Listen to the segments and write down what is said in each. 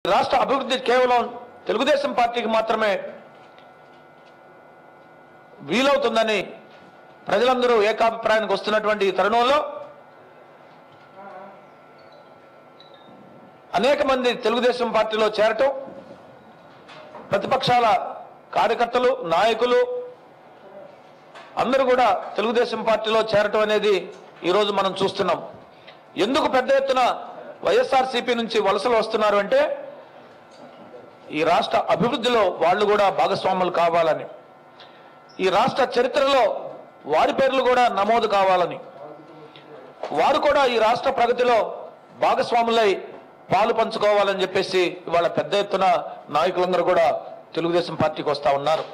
రాష్ట్ర అభివృద్ధి కేవలం తెలుగుదేశం పార్టీకి మాత్రమే వీలవుతుందని ప్రజలందరూ ఏకాభిప్రాయానికి వస్తున్నటువంటి ఈ తరుణంలో అనేక మంది తెలుగుదేశం పార్టీలో చేరటం ప్రతిపక్షాల కార్యకర్తలు నాయకులు అందరూ కూడా తెలుగుదేశం పార్టీలో చేరటం అనేది ఈరోజు మనం చూస్తున్నాం ఎందుకు పెద్ద ఎత్తున వైఎస్ఆర్సీపీ నుంచి వలసలు వస్తున్నారు అంటే ఈ రాష్ట్ర అభివృద్ధిలో వాళ్ళు కూడా భాగస్వాములు కావాలని ఈ రాష్ట్ర చరిత్రలో వారి పేర్లు కూడా నమోదు కావాలని వారు కూడా ఈ రాష్ట్ర ప్రగతిలో భాగస్వాములై పాలు పంచుకోవాలని చెప్పేసి ఇవాళ పెద్ద ఎత్తున నాయకులందరూ కూడా తెలుగుదేశం పార్టీకి వస్తా ఉన్నారు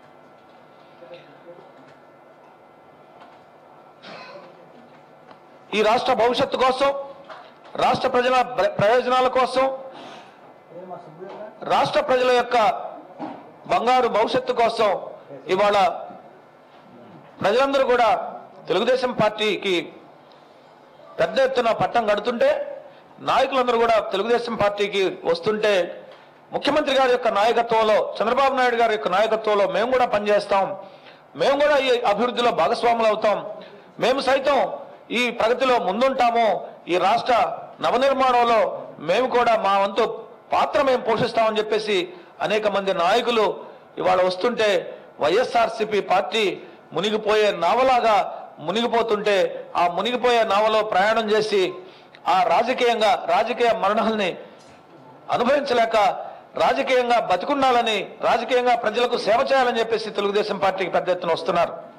ఈ రాష్ట్ర భవిష్యత్తు కోసం రాష్ట్ర ప్రజల ప్ర- ప్రయోజనాల కోసం రాష్ట్ర ప్రజల యొక్క బంగారు భవిష్యత్తు కోసం ఇవాళ ప్రజలందరూ కూడా తెలుగుదేశం పార్టీకి పెద్ద ఎత్తున పట్టం కడుతుంటే నాయకులందరూ కూడా తెలుగుదేశం పార్టీకి వస్తుంటే ముఖ్యమంత్రి గారి యొక్క నాయకత్వంలో చంద్రబాబు నాయుడు గారి యొక్క నాయకత్వంలో మేము కూడా పనిచేస్తాం మేము కూడా ఈ అభివృద్ధిలో భాగస్వాములు అవుతాం మేము సైతం ఈ ప్రగతిలో ముందుంటాము ఈ రాష్ట్ర నవనిర్మాణంలో మేము కూడా మా వంతు పాత్ర మేము పోషిస్తామని చెప్పేసి అనేక మంది నాయకులు ఇవాళ వస్తుంటే వైఎస్ఆర్సీపీ పార్టీ మునిగిపోయే నావలాగా మునిగిపోతుంటే ఆ మునిగిపోయే నావలో ప్రయాణం చేసి ఆ రాజకీయంగా రాజకీయ మరణాలని అనుభవించలేక రాజకీయంగా బతికుండాలని రాజకీయంగా ప్రజలకు సేవ చేయాలని చెప్పేసి తెలుగుదేశం పార్టీకి పెద్ద ఎత్తున వస్తున్నారు